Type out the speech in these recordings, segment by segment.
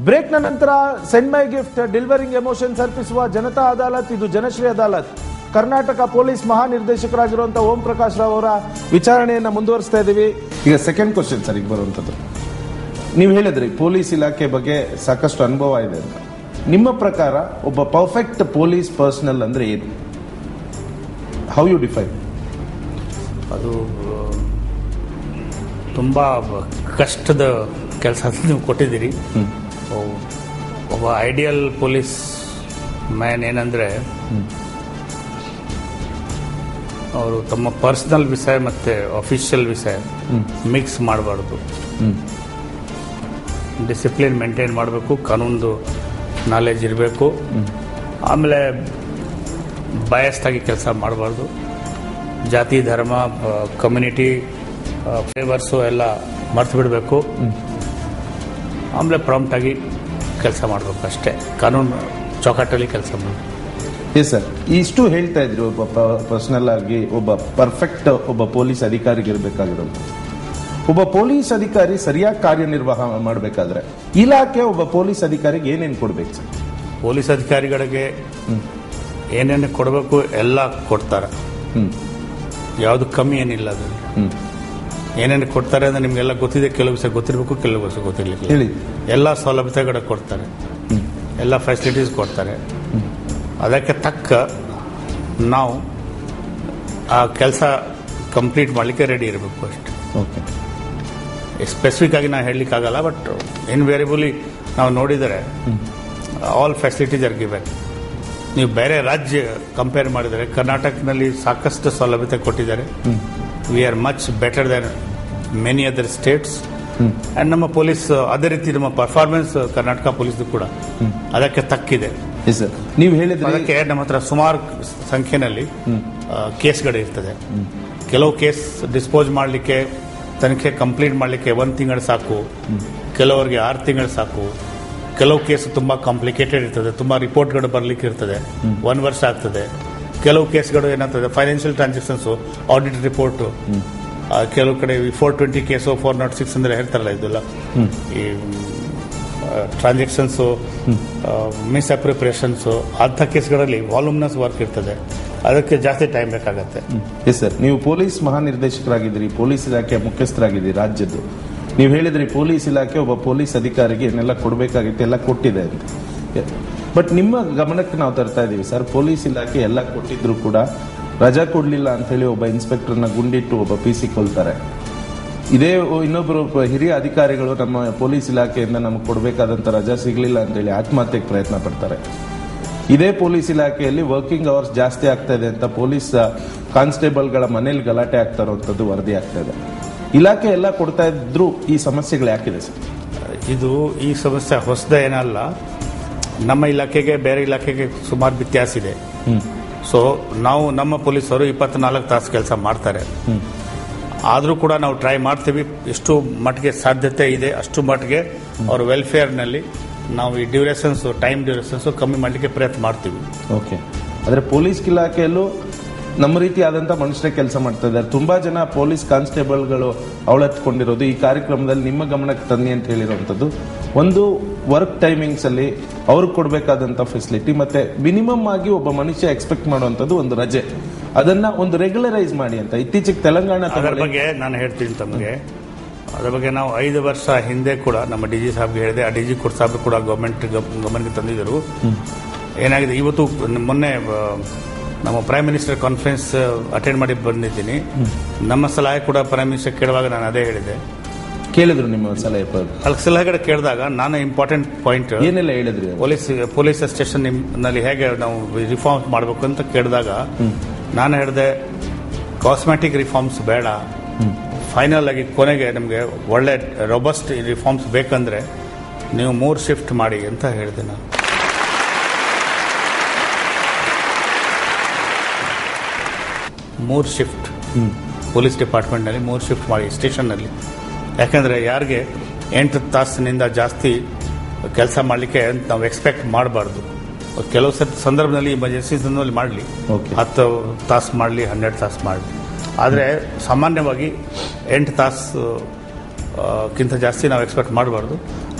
ಬ್ರೇಕ್ನ ನಂತರ send my gift delivering emotions ಅರ್ಪಿಸುವ ಜನತಾ ಅದಾಲತ್ ಇದು ಜನಶ್ರೀ ಅದಾಲತ್ ಕರ್ನಾಟಕ ಪೊಲೀಸ್ ಮಹಾನಿರ್ದೇಶಕರಾಗಿರುವಂತಹ ಓಂ ಪ್ರಕಾಶ್ ರಾವ್ ಅವರ ವಿಚಾರಣೆಯನ್ನ ಮುಂದುವರಿಸ್ತಾ ಇದ್ದೀವಿ ಈಗ ಸೆಕೆಂಡ್ ಕ್ವಶನ್ ಸರ್ ಈಗ ಬರುವಂಥದ್ದು ನೀವು ಹೇಳಿದ್ರಿ ಪೊಲೀಸ್ ಇಲಾಖೆ ಬಗ್ಗೆ ಸಾಕಷ್ಟು ಅನುಭವ ಇದೆ ಅಂತ ನಿಮ್ಮ ಪ್ರಕಾರ ಒಬ್ಬ ಪರ್ಫೆಕ್ಟ್ ಪೊಲೀಸ್ ಪರ್ಸನಲ್ ಅಂದ್ರೆ ಏನು ಹೌ ಯು ಡಿಫೈನ್ ಅದು ತುಂಬ ಕಷ್ಟದ ಕೆಲಸ ನೀವು ಕೊಟ್ಟಿದ್ದೀರಿ ಒ- ಒಬ್ಬ ಐಡಿಯಲ್ ಪೊಲೀಸ್ ಮ್ಯಾನ್ ಏನಂದರೆ ಅವರು ತಮ್ಮ ಪರ್ಸನಲ್ ವಿಷಯ ಮತ್ತು ಅಫಿಷಿಯಲ್ ವಿಷಯ ಮಿಕ್ಸ್ ಮಾಡಬಾರ್ದು ಡಿಸಿಪ್ಲಿನ್ ಮೇಂಟೈನ್ ಮಾಡಬೇಕು ಕಾನೂನು ನಾಲೆಜ್ ಇರಬೇಕು ಆಮೇಲೆ ಬಯಸ್ಡ್ ಆಗಿ ಕೆಲಸ ಮಾಡಬಾರ್ದು ಜಾತಿ ಧರ್ಮ ಕಮ್ಯುನಿಟಿ ಫೇವರ್ಸು ಎಲ್ಲ ಮರ್ತು ಬಿಡಬೇಕು ಆಮೇಲೆ ಪ್ರಾಂಪ್ಟಾಗಿ ಕೆಲಸ ಮಾಡಬೇಕು ಅಷ್ಟೇ ಕಾನೂನು ಚೌಕಟ್ಟಲ್ಲಿ ಕೆಲಸ ಮಾಡಬೇಕು ಎಸ್ ಸರ್ ಇಷ್ಟು ಹೇಳ್ತಾ ಇದ್ರಿ ಒಬ್ಬ ಪರ್ಸನಲ್ ಆಗಿ ಒಬ್ಬ ಪರ್ಫೆಕ್ಟ್ ಒಬ್ಬ ಪೊಲೀಸ್ ಅಧಿಕಾರಿಗೆ ಇರಬೇಕಾಗಿರೋದು ಒಬ್ಬ ಪೊಲೀಸ್ ಅಧಿಕಾರಿ ಸರಿಯಾಗಿ ಕಾರ್ಯನಿರ್ವಹಣೆ ಮಾಡಬೇಕಾದ್ರೆ ಇಲಾಖೆ ಒಬ್ಬ ಪೊಲೀಸ್ ಅಧಿಕಾರಿಗೆ ಏನೇನು ಕೊಡ್ಬೇಕು ಸರ್ ಪೊಲೀಸ್ ಅಧಿಕಾರಿಗಳಿಗೆ ಏನೇನು ಕೊಡಬೇಕು ಎಲ್ಲ ಕೊಡ್ತಾರೆ ಹ್ಮ್ ಯಾವುದು ಕಮ್ಮಿ ಏನಿಲ್ಲ ಅದರಲ್ಲಿ ಹ್ಮ್ ಏನೇನು ಕೊಡ್ತಾರೆ ಅಂದ್ರೆ ನಿಮಗೆಲ್ಲ ಗೊತ್ತಿದೆ ಕೆಲವು ವಿಷಯ ಗೊತ್ತಿರಬೇಕು ಕೆಲವು ವಿಷಯ ಗೊತ್ತಿರಲಿಲ್ಲ ಹೇಳಿ ಎಲ್ಲ ಸೌಲಭ್ಯಗಳು ಕೊಡ್ತಾರೆ ಹ್ಮ್ ಎಲ್ಲ ಫೆಸಿಲಿಟೀಸ್ ಕೊಡ್ತಾರೆ ಅದಕ್ಕೆ ತಕ್ಕ ನಾವು ಆ ಕೆಲಸ ಕಂಪ್ಲೀಟ್ ಮಾಡಲಿಕ್ಕೆ ರೆಡಿ ಇರಬೇಕು ಅಷ್ಟೆ ಓಕೆ ಸ್ಪೆಸಿಫಿಕ್ ಆಗಿ ನಾವು ಹೇಳಲಿಕ್ಕಾಗಲ್ಲ ಬಟ್ ಇನ್ವೇರಿಯಬಲಿ ನಾವು ನೋಡಿದರೆ ಆಲ್ ಫೆಸಿಲಿಟೀಸ್ ಆರ್ ಗಿವೆನ್ ನೀವು ಬೇರೆ ರಾಜ್ಯ ಕಂಪೇರ್ ಮಾಡಿದರೆ ಕರ್ನಾಟಕದಲ್ಲಿ ಸಾಕಷ್ಟು ಸೌಲಭ್ಯತೆ ಕೊಟ್ಟಿದ್ದಾರೆ we are much better than many other states and ನಮ್ಮ ಪೊಲೀಸ್ ಅದೇ ರೀತಿ ನಮ್ಮ ಪರ್ಫಾರ್ಮೆನ್ಸ್ ಕರ್ನಾಟಕ ಪೊಲೀಸ್ ಕೂಡ ಅದಕ್ಕೆ ತಕ್ಕಿದೆ ಎಸ್ ಸರ್ ನೀವು ಹೇಳಿದ್ರಿ ಅದಕ್ಕೆ ನಮ್ಮ ಹತ್ರ ಸುಮಾರು ಸಂಖ್ಯೆನಲ್ಲಿ ಕೇಸ್ಗಳು ಇರ್ತದೆ ಕೆಲವು ಕೇಸ್ ಡಿಸ್ಪೋಸ್ ಮಾಡಲಿಕ್ಕೆ ತನಿಖೆ ಕಂಪ್ಲೀಟ್ ಮಾಡಲಿಕ್ಕೆ ಒಂದು ತಿಂಗಳು ಸಾಕು ಕೆಲವರಿಗೆ ಆರು ತಿಂಗಳು ಸಾಕು ಕೆಲವು ಕೇಸ್ ತುಂಬಾ ಕಾಂಪ್ಲಿಕೇಟೆಡ್ ಇರ್ತದೆ ತುಂಬಾ ರಿಪೋರ್ಟ್ಗಳು ಬರಲಿಕ್ಕೆ ಇರ್ತದೆ ಒಂದು ವರ್ಷ ಆಗ್ತದೆ ಕೆಲವು ಕೇಸ್ಗಳು ಏನಾಗ್ತದೆ ಫೈನಾನ್ಷಿಯಲ್ ಟ್ರಾನ್ಸಾಕ್ಷನ್ಸ್ ಆಡಿಟ್ ರಿಪೋರ್ಟ್ ಕೆಲವು ಕಡೆ four twenty case four nought six ಅಂದ್ರೆ ಹೇಳ್ತಾರಲ್ಲ ಇದೆಲ್ಲ ಈ ಟ್ರಾನ್ಸಾಕ್ಷನ್ಸು ಮಿಸ್ಅಪ್ರಿಪ್ರೇಷನ್ಸು ಅಂಥ ಕೇಸ್ಗಳಲ್ಲಿ ವಾಲ್ಯೂಮ್ನಸ್ ವರ್ಕ್ ಇರ್ತದೆ ಅದಕ್ಕೆ ಜಾಸ್ತಿ ಟೈಮ್ ಬೇಕಾಗತ್ತೆ ಎಸ್ ಸರ್ ನೀವು ಪೊಲೀಸ್ ಮಹಾನಿರ್ದೇಶಕರಾಗಿದ್ದೀರಿ ಪೊಲೀಸ್ ಇಲಾಖೆಯ ಮುಖ್ಯಸ್ಥರಾಗಿದ್ದೀರಿ ರಾಜ್ಯದ್ದು ನೀವು ಹೇಳಿದ್ರಿ ಪೊಲೀಸ್ ಇಲಾಖೆ ಒಬ್ಬ ಪೊಲೀಸ್ ಅಧಿಕಾರಿಗೆ ಏನೆಲ್ಲ ಕೊಡಬೇಕಾಗಿತ್ತು ಎಲ್ಲ ಕೊಟ್ಟಿದೆ ಅಂತ ಬಟ್ ನಿಮ್ಮ ಗಮನಕ್ಕೆ ನಾವು ತರ್ತಾ ಇದ್ದೀವಿ ಸರ್ ಪೊಲೀಸ್ ಇಲಾಖೆ ಎಲ್ಲ ಕೊಟ್ಟಿದ್ರು ಕೂಡ ರಜಾ ಕೊಡ್ಲಿಲ್ಲ ಅಂತ ಹೇಳಿ ಒಬ್ಬ ಇನ್ಸ್ಪೆಕ್ಟರ್ನ ಗುಂಡಿಟ್ಟು ಒಬ್ಬ ಪಿ ಸಿ ಕೊಲ್ತಾರೆ ಇದೇ ಇನ್ನೊಬ್ಬರು ಪ- ಹಿರಿಯ ಅಧಿಕಾರಿಗಳು ನಮ್ಮ ಪೊಲೀಸ್ ಇಲಾಖೆಯಿಂದ ನಮಗೆ ಕೊಡಬೇಕಾದಂತ ರಜಾ ಸಿಗಲಿಲ್ಲ ಅಂತ ಹೇಳಿ ಆತ್ಮಹತ್ಯೆಗೆ ಪ್ರಯತ್ನ ಪಡ್ತಾರೆ ಇದೇ ಪೊಲೀಸ್ ಇಲಾಖೆಯಲ್ಲಿ ವರ್ಕಿಂಗ್ ಅವರ್ಸ್ ಜಾಸ್ತಿ ಆಗ್ತಾ ಇದೆ ಅಂತ ಪೊಲೀಸ್ ಕಾನ್ಸ್ಟೇಬಲ್ಗಳ ಮನೇಲಿ ಗಲಾಟೆ ಆಗ್ತಾ ಇರುವಂತದ್ದು ವರದಿ ಆಗ್ತಾ ಇದೆ ಇಲಾಖೆ ಎಲ್ಲ ಕೊಡ್ತಾ ಇದ್ರು ಈ ಸಮಸ್ಯೆಗಳು ಯಾಕಿದೆ ಸರ್ ಇದು ಈ ಸಮಸ್ಯೆ ಹೊಸದ ಏನಲ್ಲ ನಮ್ಮ ಇಲಾಖೆಗೆ ಬೇರೆ ಇಲಾಖೆಗೆ ಸುಮಾರು ವ್ಯತ್ಯಾಸ ಇದೆ ಸೊ ನಾವು ನಮ್ಮ ಪೊಲೀಸರು ಇಪ್ಪತ್ನಾಲ್ಕು ತಾಸು ಕೆಲಸ ಮಾಡ್ತಾರೆ ಆದರೂ ಕೂಡ ನಾವು ಟ್ರೈ ಮಾಡ್ತೀವಿ ಎಷ್ಟು ಮಟ್ಟಿಗೆ ಸಾಧ್ಯತೆ ಇದೆ ಅಷ್ಟು ಮಟ್ಟಿಗೆ ಅವ್ರ ವೆಲ್ಫೇರ್ನಲ್ಲಿ ನಾವು ಈ ಡ್ಯೂರೇಷನ್ಸ್ ಟೈಮ್ ಡ್ಯೂರೇಷನ್ಸ್ ಕಮ್ಮಿ ಮಾಡಲಿಕ್ಕೆ ಪ್ರಯತ್ನ ಮಾಡ್ತೀವಿ ಓಕೆ ಆದ್ರೆ ಪೊಲೀಸ್ ಇಲಾಖೆಯಲ್ಲೂ ನಮ್ಮ ರೀತಿಯಾದಂತ ಮನುಷ್ಯರೇ ಕೆಲಸ ಮಾಡ್ತಾ ಇದ್ದಾರೆ ತುಂಬಾ ಜನ ಪೊಲೀಸ್ ಕಾನ್ಸ್ಟೇಬಲ್ಗಳು ಅವಳತ್ಕೊಂಡಿರೋದು ಈ ಕಾರ್ಯಕ್ರಮದಲ್ಲಿ ನಿಮ್ಮ ಗಮನಕ್ಕೆ ತನ್ನಿ ಅಂತ ಹೇಳಿರುವಂತದ್ದು ಒಂದು ವರ್ಕ್ ಟೈಮಿಂಗ್ಸ್ ಅಲ್ಲಿ ಅವ್ರಿಗೆ ಕೊಡಬೇಕಾದಂತ ಫೆಸಿಲಿಟಿ ಮತ್ತೆ ಮಿನಿಮಮ್ ಆಗಿ ಒಬ್ಬ ಮನುಷ್ಯ ಎಕ್ಸ್ಪೆಕ್ಟ್ ಮಾಡುವಂತದ್ದು ಒಂದು ರಜೆ ಅದನ್ನ ಒಂದು ರೆಗ್ಯುಲರೈಸ್ ಮಾಡಿ ಅಂತ ಇತ್ತೀಚೆಗೆ ತೆಲಂಗಾಣ ಅದರ ತಗೊಳ್ಳಿ. ಬಗ್ಗೆ ನಾನು ಹೇಳ್ತೀನಿ ತಮಗೆ ಅದರ ಬಗ್ಗೆ ನಾವು ಐದು ವರ್ಷ ಹಿಂದೆ ಕೂಡ ನಮ್ಮ ಡಿ ಜಿ ಸಾಬ್ಗೆ ಹೇಳಿದೆ ಆ ಡಿ ಜಿ ಕೊಡ್ ಸಾಹೇಬ್ ಕೂಡ ಗೌರ್ಮೆಂಟ್ ಗಮನಕ್ಕೆ ತಂದಿದ್ದರು ಏನಾಗಿದೆ ಇವತ್ತು ಮೊನ್ನೆ ಆ, ನಮ್ಮ ಪ್ರೈಮ್ ಮಿನಿಸ್ಟರ್ ಕಾನ್ಫರೆನ್ಸ್ ಅಟೆಂಡ್ ಮಾಡಿ ಬಂದಿದ್ದೀನಿ ನಮ್ಮ ಸಲಹೆ ಕೂಡ ಪ್ರೈಮ್ ಮಿನಿಸ್ಟರ್ ಕೇಳುವಾಗ ನಾನು ಅದೇ ಹೇಳಿದೆ ಕೇಳಿದ್ರು ನಿಮ್ಮ ಸಲಹೆ ಪ- ಅಲ್ಲಿ ಸಲಹೆಗಳು ಕೇಳಿದಾಗ ನಾನು ಇಂಪಾರ್ಟೆಂಟ್ ಪಾಯಿಂಟ್ ಏನೆಲ್ಲ ಹೇಳಿದ್ರಿ ಅವ್ರು? ಪೊಲೀಸ್ ಪೊಲೀಸ್ ಸ್ಟೇಷನ್ ನಲ್ಲಿ ಹೇಗೆ ನಾವು ರಿಫಾರ್ಮ್ಸ್ ಮಾಡಬೇಕು ಅಂತ ಕೇಳಿದಾಗ ನಾನು ಹೇಳಿದೆ ಕಾಸ್ಮೆಟಿಕ್ ರಿಫಾರ್ಮ್ಸ್ ಬೇಡ ಫೈನಲ್ ಆಗಿ ಕೊನೆಗೆ ನಮಗೆ ಒಳ್ಳೆ ರೊಬಸ್ಟ್ ರಿಫಾರ್ಮ್ಸ್ ಬೇಕಂದ್ರೆ ನೀವು ಮೂರು ಶಿಫ್ಟ್ ಮಾಡಿ ಅಂತ ಹೇಳಿದೆ ನಾನು ಮೂರು ಶಿಫ್ಟ್ ಪೊಲೀಸ್ ಡಿಪಾರ್ಟ್ಮೆಂಟ್ನಲ್ಲಿ ಮೂರು ಶಿಫ್ಟ್ ಮಾಡಿ ಸ್ಟೇಷನ್ನಲ್ಲಿ ಯಾಕಂದರೆ ಯಾರಿಗೆ ಎಂಟು ತಾಸಿನಿಂದ ಜಾಸ್ತಿ ಕೆಲಸ ಮಾಡಲಿಕ್ಕೆ ನಾವು ಎಕ್ಸ್ಪೆಕ್ಟ್ ಮಾಡಬಾರ್ದು ಕೆಲವು ಸತ್ ಸಂದರ್ಭದಲ್ಲಿ ಎಮರ್ಜೆನ್ಸಿ ಸಂದರ್ಭದಲ್ಲಿ ಮಾಡಲಿ Okay. ಹತ್ತು ತಾಸು ಮಾಡಲಿ ಹನ್ನೆರಡು ತಾಸು ಮಾಡಲಿ ಆದರೆ ಸಾಮಾನ್ಯವಾಗಿ ಎಂಟು ತಾಸು ಆ, ಕ್ಕಿಂತ ಜಾಸ್ತಿ ನಾವು ಎಕ್ಸ್ಪೆಕ್ಟ್ ಮಾಡಬಾರ್ದು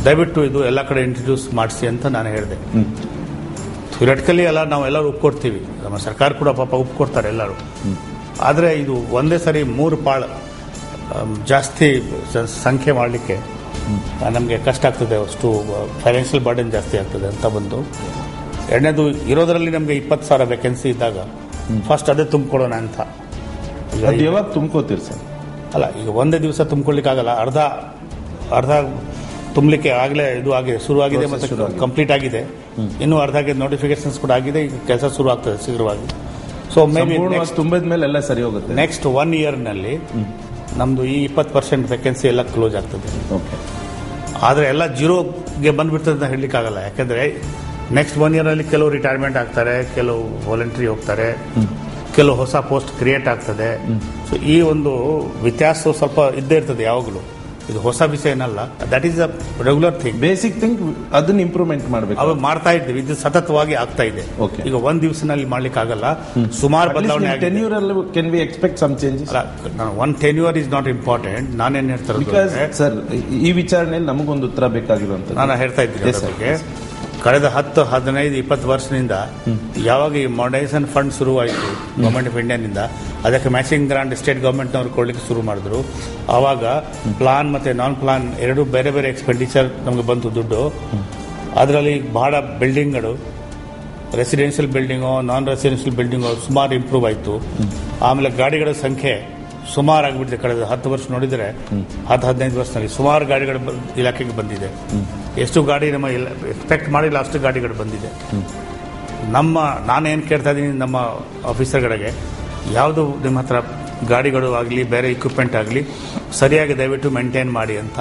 ದಯವಿಟ್ಟು ಇದು ಎಲ್ಲ ಕಡೆ ಇಂಟ್ರೊಡ್ಯೂಸ್ ಮಾಡಿಸಿ ಅಂತ ನಾನು ಹೇಳಿದೆ ಹ್ಮ್. ಥಿಯರಟಿಕಲಿ ಎಲ್ಲ ನಾವು ಎಲ್ಲರೂ ಒಪ್ಕೊಡ್ತೀವಿ ನಮ್ಮ ಸರ್ಕಾರ ಕೂಡ ಪಾಪ ಒಪ್ಕೊಡ್ತಾರೆ ಎಲ್ಲರೂ ಆದರೆ ಇದು ಒಂದೇ ಸರಿ ಮೂರು ಪಾಳು ಆಮ್, ಜಾಸ್ತಿ ಸ- ಸಂಖ್ಯೆ ಮಾಡಲಿಕ್ಕೆ ನಮಗೆ ಕಷ್ಟ ಆಗ್ತದೆ ಅಷ್ಟು ಫೈನಾನ್ಷಿಯಲ್ ಬರ್ಡನ್ ಜಾಸ್ತಿ ಆಗ್ತದೆ ಅಂತ ಬಂದು ಎರಡನೇದು ಇರೋದರಲ್ಲಿ ನಮಗೆ ಇಪ್ಪತ್ತು ಸಾವಿರ ವೇಕೆನ್ಸಿ ಇದ್ದಾಗ ಫಸ್ಟ್ ಅದೇ ತುಂಬಿಕೊಡೋಣ ಅಂತ ಈಗ ಅದು ಯಾವಾಗ ತುಂಬ್ಕೋತೀರಿ ಸರ್ ಅಲ್ಲ ಈಗ ಒಂದೇ ದಿವಸ ತುಂಬಿಕೊಳ್ಳಿಕ್ಕೆ ಆಗಲ್ಲ ಅರ್ಧ ಅರ್ಧ ತುಂಬಲಿಕ್ಕೆ ಆಗಲೇ ಇದು ಆಗಿದೆ ಶುರು ಆಗಿದೆ Process ಶುರು ಮತ್ತೆ ಆಗಿದೆ. ಕಂಪ್ಲೀಟ್ ಆಗಿದೆ ಇನ್ನೂ ಅರ್ಧಕ್ಕೆ ನೋಟಿಫಿಕೇಶನ್ಸ್ ಕೂಡ ಆಗಿದೆ ಈಗ ಕೆಲಸ ಶುರು ಆಗ್ತದೆ ಶೀಘ್ರವಾಗಿ ಸೊ ಮೇ ಬಿ ಸಂಪೂರ್ಣವಾಗಿ ತುಂಬಿದ ಮೇಲೆ ಎಲ್ಲ ಸರಿ ಹೋಗುತ್ತೆ ನೆಕ್ಸ್ಟ್ ಒನ್ ಇಯರ್ನಲ್ಲಿ ನಮ್ದು ಈ ಇಪ್ಪತ್ತು ಪರ್ಸೆಂಟ್ ವೇಕೆನ್ಸಿ ಎಲ್ಲ ಕ್ಲೋಸ್ ಆಗ್ತದೆ ಓಕೆ ಆದರೆ ಎಲ್ಲ ಜೀರೋಗೆ ಬಂದ್ಬಿಡ್ತದೆ ಅಂತ ಹೇಳಲಿಕ್ಕಾಗಲ್ಲ ಯಾಕಂದ್ರೆ ನೆಕ್ಸ್ಟ್ ಒನ್ ಇಯರಲ್ಲಿ ಕೆಲವು ರಿಟೈರ್ಮೆಂಟ್ ಆಗ್ತಾರೆ ಕೆಲವು ವಾಲಂಟ್ರಿ ಹೋಗ್ತಾರೆ ಕೆಲವು ಹೊಸ ಪೋಸ್ಟ್ ಕ್ರಿಯೇಟ್ ಆಗ್ತದೆ ಸೊ ಈ ಒಂದು ವ್ಯತ್ಯಾಸ ಸ್ವಲ್ಪ ಇದ್ದೇ ಇರ್ತದೆ ಯಾವಾಗಲೂ ಇದು ಹೊಸ ವಿಷಯ ಏನಲ್ಲ that is a regular thing basic thing ಅದನ್ನ ಇಂಪ್ರೂವ್ಮೆಂಟ್ ಮಾಡಬೇಕು ಅವು ಮಾಡ್ತಾ ಇದ್ದೀವಿ ಇದು ಸತತವಾಗಿ ಆಗ್ತಾ ಇದೆ Okay. ಈಗ ಒಂದ್ ದಿವಸನಲ್ಲಿ ಮಾಡ್ಲಿಕ್ಕೆ ಆಗಲ್ಲ ಸುಮಾರು ಬದಲಾವಣೆ ಆಗಿದೆ ಟೆನ್ಯೂರ್ ಅಲ್ಲಿ can we expect some changes ಅಲ್ಲ ನಾನು one tenure is not important ನಾನೇನ್ ಹೇಳ್ತಾ ಬಿಕಾಸ್ ಇರೋದು ಸರ್ ಈ ವಿಚಾರಣೆಯಲ್ಲಿ ನಮಗೊಂದು ಉತ್ತರ ಬೇಕಾಗಿರುವಂತದ್ದು ನಾನು ಹೇಳ್ತಾ ಇದ್ದೀನಿ Yes, ಅದ್ರ sir. ಬಗ್ಗೆ ಕಳೆದ ಹತ್ತು ಹದಿನೈದು ಇಪ್ಪತ್ತು ವರ್ಷದಿಂದ ಯಾವಾಗ ಈ ಮಾಡರ್ನೈಸೇಷನ್ ಫಂಡ್ ಶುರುವಾಯಿತು ಗವರ್ಮೆಂಟ್ ಆಫ್ ಇಂಡಿಯಾನಿಂದ ಅದಕ್ಕೆ ಮ್ಯಾಚಿಂಗ್ ಗ್ರಾಂಟ್ ಸ್ಟೇಟ್ ಗವರ್ಮೆಂಟ್ನವ್ರು ಕೊಡ್ಲಿಕ್ಕೆ ಶುರು ಮಾಡಿದ್ರು ಆವಾಗ ಪ್ಲಾನ್ ಮತ್ತೆ ನಾನ್ ಪ್ಲಾನ್ ಎರಡು ಬೇರೆ ಬೇರೆ ಎಕ್ಸ್ಪೆಂಡಿಚರ್ ನಮಗೆ ಬಂತು ದುಡ್ಡು ಅದರಲ್ಲಿ ಬಹಳ ಬಿಲ್ಡಿಂಗ್ಗಳು residential building non residential building ಸುಮಾರು ಇಂಪ್ರೂವ್ ಆಯಿತು ಆಮೇಲೆ ಗಾಡಿಗಳ ಸಂಖ್ಯೆ ಸುಮಾರು ಆಗಿಬಿಟ್ಟಿದೆ ಕಳೆದ ಹತ್ತು ವರ್ಷ ನೋಡಿದರೆ ಹತ್ತು ಹದಿನೈದು ವರ್ಷದಲ್ಲಿ ಸುಮಾರು ಗಾಡಿಗಳು ಬ- ಇಲಾಖೆಗೆ ಬಂದಿದೆ ಎಷ್ಟು ಗಾಡಿ ನಮ್ಮ ಎಕ್ಸ್ಪೆಕ್ಟ್ ಮಾಡಿಲ್ಲ ಅಷ್ಟು ಗಾಡಿಗಳು ಬಂದಿದೆ ನಮ್ಮ ನಾನೇನು ಕೇಳ್ತಾ ಇದ್ದೀನಿ ನಮ್ಮ ಆಫೀಸರ್ಗಳಿಗೆ ಯಾವುದು ನಿಮ್ಮ ಹತ್ರ ಗಾಡಿಗಳು ಆಗಲಿ ಬೇರೆ ಇಕ್ವಿಪ್ಮೆಂಟ್ ಆಗಲಿ ಸರಿಯಾಗಿ ದಯವಿಟ್ಟು ಮೇಂಟೈನ್ ಮಾಡಿ ಅಂತ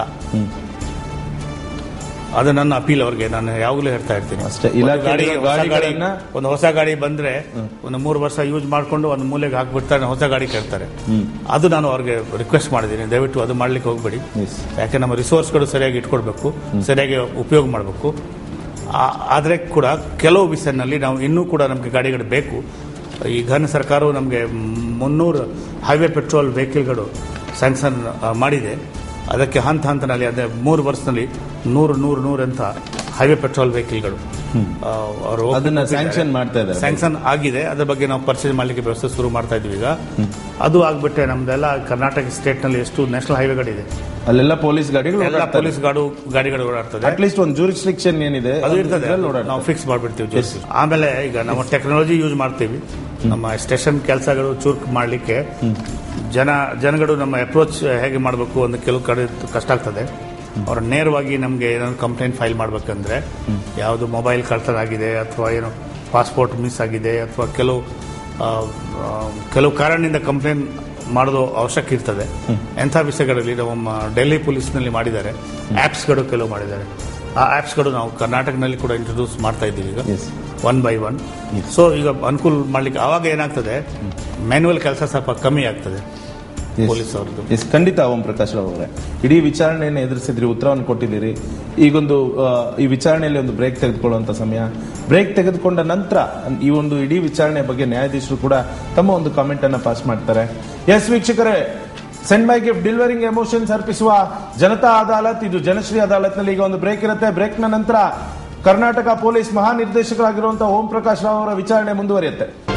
ಅದು ನನ್ನ ಅಪೀಲ್ ಅವ್ರಿಗೆ ನಾನು ಯಾವಾಗಲೂ ಹೇಳ್ತಾ ಇರ್ತೀನಿ ಅಷ್ಟೇ. ಒಂದು ಇಲಾಖೆ ಗಾಡಿ ಹೊಸ ಗಾಡಿ ಗಾಡಿಗಳನ್ನ- ಒಂದು ಹೊಸ ಗಾಡಿ ಬಂದ್ರೆ ಒಂದು ಮೂರು ವರ್ಷ ಯೂಸ್ ಮಾಡ್ಕೊಂಡು ಒಂದು ಮೂಲೆಗೆ ಹಾಕ್ಬಿಡ್ತಾರೆ ಹೊಸ ಗಾಡಿ ಕೇಳ್ತಾರೆ ಅದು ನಾನು ಅವ್ರಿಗೆ ರಿಕ್ವೆಸ್ಟ್ ಮಾಡಿದ್ದೀನಿ ದಯವಿಟ್ಟು ಅದು ಮಾಡ್ಲಿಕ್ಕೆ ಹೋಗ್ಬೇಡಿ Yes. ಯಾಕೆ ನಮ್ಮ ರಿಸೋರ್ಸ್ಗಳು ಸರಿಯಾಗಿ ಇಟ್ಕೊಳ್ಬೇಕು ಸರಿಯಾಗಿ ಉಪಯೋಗ ಮಾಡಬೇಕು ಆದರೆ ಕೂಡ ಕೆಲವು ವಿಷಯದಲ್ಲಿ ನಾವು ಇನ್ನೂ ಕೂಡ ನಮಗೆ ಗಾಡಿಗಳು ಬೇಕು ಈ ಘನ ಸರ್ಕಾರವು ನಮಗೆ ಮುನ್ನೂರು ಹೈವೇ ಪೆಟ್ರೋಲ್ ವೆಹಿಕಲ್ಗಳು ಸ್ಯಾಂಕ್ಷನ್ ಮಾಡಿದೆ ಅದಕ್ಕೆ ಹಂತ ಹಂತನಲ್ಲಿ ಅದೇ ಮೂರು ವರ್ಷದಲ್ಲಿ ನೂರು ನೂರು ನೂರು ಅಂತ ಹೈವೇ ಪೆಟ್ರೋಲ್ ವೆಹಿಕಲ್ಗಳು ಆ, ಅವರು ಒಪ್ಪಿಗೆ ಅದನ್ನ ಕೊಟ್ಟಿದ್ದಾರೆ. sanction ಮಾಡ್ತಾ ಇದ್ದಾರೆ. ಸ್ಯಾಂಕ್ಷನ್ ಆಗಿದೆ ಅದ್ರ ಬಗ್ಗೆ ನಾವು ಪರ್ಚೇಸ್ ಮಾಡಲಿಕ್ಕೆ ವ್ಯವಸ್ಥೆ ಶುರು ಮಾಡ್ತಾ ಇದೀವಿ ಈಗ ಅದು ಆಗ್ಬಿಟ್ಟೆ ನಮ್ದೆಲ್ಲ ಕರ್ನಾಟಕ ಸ್ಟೇಟ್ ನಲ್ಲಿ ಎಷ್ಟು ನ್ಯಾಷನಲ್ ಹೈವೇಗಳಿದೆ ಅಲ್ಲೆಲ್ಲ ಪೊಲೀಸ್ ಗಾಡಿಗಳು ಎಲ್ಲ ಪೊಲೀಸ್ ಗಾಡು ಗಾಡಿಗಳು ಓಡಾಡ್ತದೆ ಅಟ್ ಲೀಸ್ಟ್ ಒಂದು ಜೂರಿಸ್ಟ್ರಿಕ್ಷನ್ ಏನಿದೆ ಅದು ಇರ್ತದೆ ಅದ್ರಲ್ಲಿ ನಾವು ಓಡಾಡ್ತಾರೆ. ಫಿಕ್ಸ್ ಮಾಡ್ಬಿಡ್ತೀವಿ ಜೋಸಿ. ಆಮೇಲೆ ಈಗ ನಮ್ಮ ಟೆಕ್ನಾಲಜಿ ಯೂಸ್ ಮಾಡ್ತೀವಿ ನಮ್ಮ ಸ್ಟೇಷನ್ ಕೆಲಸಗಳು ಚುರುಕು ಮಾಡಲಿಕ್ಕೆ ಜನ ಜನಗಳು ನಮ್ಮ ಅಪ್ರೋಚ್ ಹೇಗೆ ಮಾಡಬೇಕು ಒಂದು ಕೆಲವು ಕಡೆ ಕಷ್ಟ ಆಗ್ತದೆ ಅವ್ರು ನೇರವಾಗಿ ನಮಗೆ ಏನಾದ್ರು ಕಂಪ್ಲೇಂಟ್ ಫೈಲ್ ಮಾಡ್ಬೇಕಂದ್ರೆ ಯಾವುದು ಮೊಬೈಲ್ ಕಳ್ತನ ಆಗಿದೆ ಅಥವಾ ಏನು ಪಾಸ್ಪೋರ್ಟ್ ಮಿಸ್ ಆಗಿದೆ ಅಥವಾ ಕೆಲವು ಆ, ಆ, ಕೆಲವು ಕಾರಣದಿಂದ ಕಂಪ್ಲೇಂಟ್ ಮಾಡೋದು ಅವಶ್ಯಕ ಇರ್ತದೆ ಎಂಥ ವಿಷಯಗಳಲ್ಲಿ ನಮ್ಮ ಡೆಲ್ಲಿ ಪೊಲೀಸ್ನಲ್ಲಿ ಮಾಡಿದ್ದಾರೆ ಆ್ಯಪ್ಸ್ಗಳು ಕೆಲವು ಮಾಡಿದ್ದಾರೆ ಆ ಆ್ಯಪ್ಸ್ಗಳು ನಾವು ಕರ್ನಾಟಕದಲ್ಲಿ ಕೂಡ ಇಂಟ್ರೊಡ್ಯೂಸ್ ಮಾಡ್ತಾ ಇದ್ದೀವಿ ಈಗ Yes. One by one so ಈಗ ಅನುಕೂಲ ಮಾಡ್ಲಿಕ್ಕೆ ಆವಾಗ ಏನಾಗ್ತದೆ ಮ್ಯಾನ್ಯುವಲ್ ಕೆಲಸ ಸ್ವಲ್ಪ ಕಮ್ಮಿ ಆಗ್ತದೆ Yes. ಪೊಲೀಸ್ ಅವ್ರದ್ದು ಎಸ್ ಖಂಡಿತ ಓಂ ಪ್ರಕಾಶ್ ರಾವ್ ಅವರೇ ಇಡೀ ವಿಚಾರಣೆಯನ್ನು ಎದುರಿಸಿದ್ರಿ ಉತ್ತರವನ್ನು ಕೊಟ್ಟಿದ್ದೀರಿ ಈಗೊಂದು ಆ, ಈ ವಿಚಾರಣೆಯಲ್ಲಿ ಒಂದು ಬ್ರೇಕ್ ತೆಗೆದುಕೊಳ್ಳುವಂತ ಸಮಯ ಬ್ರೇಕ್ ತೆಗೆದುಕೊಂಡ ನಂತರ ಈ ಒಂದು ಇಡೀ ವಿಚಾರಣೆ ಬಗ್ಗೆ ನ್ಯಾಯಾಧೀಶರು ಕೂಡ ತಮ್ಮ ಒಂದು ಕಾಮೆಂಟ್ ಅನ್ನ ಪಾಸ್ ಮಾಡ್ತಾರೆ ಎಸ್ ವೀಕ್ಷಕರೇ send my gift delivering emotions ಅರ್ಪಿಸುವ ಜನತಾ ಅದಾಲತ್ ಇದು ಜನಶ್ರೀ ಅದಾಲತ್ನಲ್ಲಿ ಈಗ ಒಂದು ಬ್ರೇಕ್ ಇರುತ್ತೆ ಬ್ರೇಕ್ನ ನಂತರ ಕರ್ನಾಟಕ ಪೊಲೀಸ್ ಮಹಾನಿರ್ದೇಶಕರಾಗಿರುವಂತಹ ಓಂ ಪ್ರಕಾಶ್ ರಾವ್ ಅವರ ವಿಚಾರಣೆ ಮುಂದುವರಿಯುತ್ತೆ